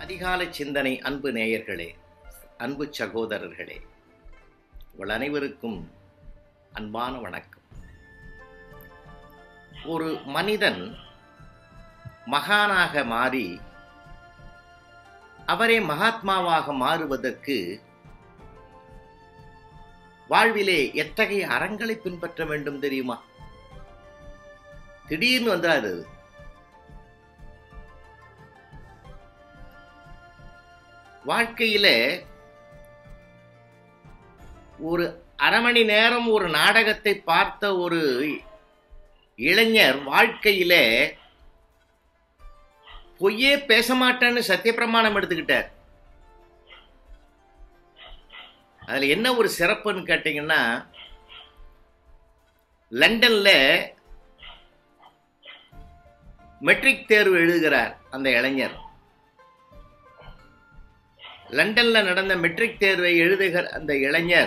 அதிகாலை சிந்தனை அன்பு நேயர்களே அன்பு சகோதரர்களே உங்கள் அனைவருக்கும் அன்பான வணக்கம் ஒரு மனிதன் மகானாக மாறி அவரே மகாத்மாவாக மாறுவதற்கு வாழ்விலே எத்தகைய அறங்களை பின்பற்ற வேண்டும் தெரியுமா திடீர்னு வந்துடாது அது வாழ்க்கையில ஒரு அரை மணி நேரம் ஒரு நாடகத்தை பார்த்த ஒரு இளைஞர் வாழ்க்கையில பொய்யே பேச மாட்டேன்னு சத்தியப்பிரமாணம் எடுத்துக்கிட்டார் அதுல என்ன ஒரு சிறப்புன்னு கேட்டீங்கன்னா லண்டன்ல மெட்ரிக் தேர்வு எழுதுகிறார் அந்த இளைஞர் லண்டன்ல நடந்த மெட்ரிக் தேர்வை எழுதுகிற அந்த இளைஞர்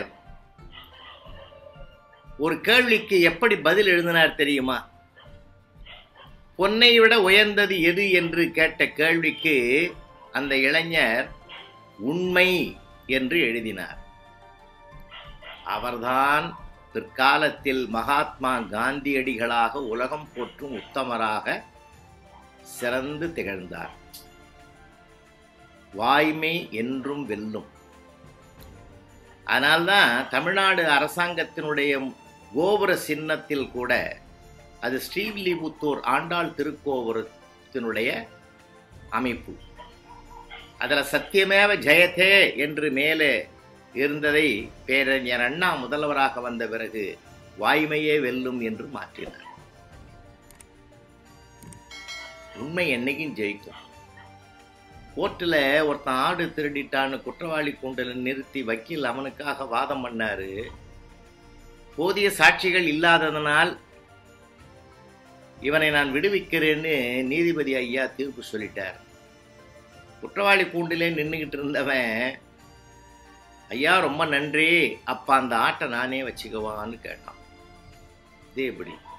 ஒரு கேள்விக்கு எப்படி பதில் எழுதினார் தெரியுமா பொன்னை விட உயர்ந்தது எது என்று கேட்ட கேள்விக்கு அந்த இளைஞர் உண்மை என்று எழுதினார் அவர்தான் பிற்காலத்தில் மகாத்மா காந்தியடிகளாக உலகம் போற்றும் உத்தமராக சிறந்து திகழ்ந்தார் வாய்மை என்றும் வெல்லும் அதனால்தான் தமிழ்நாடு அரசாங்கத்தினுடைய கோபுர சின்னத்தில் கூட அது ஸ்ரீவில்லிபுத்தூர் ஆண்டாள் திருக்கோபுரத்தினுடைய அமைப்பு அதில் சத்தியமேவ ஜெயதே என்று மேலே இருந்ததை பேரறிஞர் அண்ணா முதல்வராக வந்த பிறகு வாய்மையே வெல்லும் என்று மாற்றினார் உண்மை என்னைக்கும் ஜெயிக்கும் கோர்ட்டில் ஒருத்தன் ஆடு திருடிட்டான்னு குற்றவாளி கூண்டில் நிறுத்தி வக்கீல் அவனுக்காக வாதம் பண்ணாரு போதிய சாட்சிகள் இல்லாததனால் இவனை நான் விடுவிக்கிறேன்னு நீதிபதி ஐயா தீர்ப்பு சொல்லிட்டார் குற்றவாளி கூண்டிலே நின்றுக்கிட்டு இருந்தவன் ஐயா ரொம்ப நன்றி அப்பா அந்த ஆட்டை நானே வச்சுக்குவான்னு கேட்டான் இது எப்படி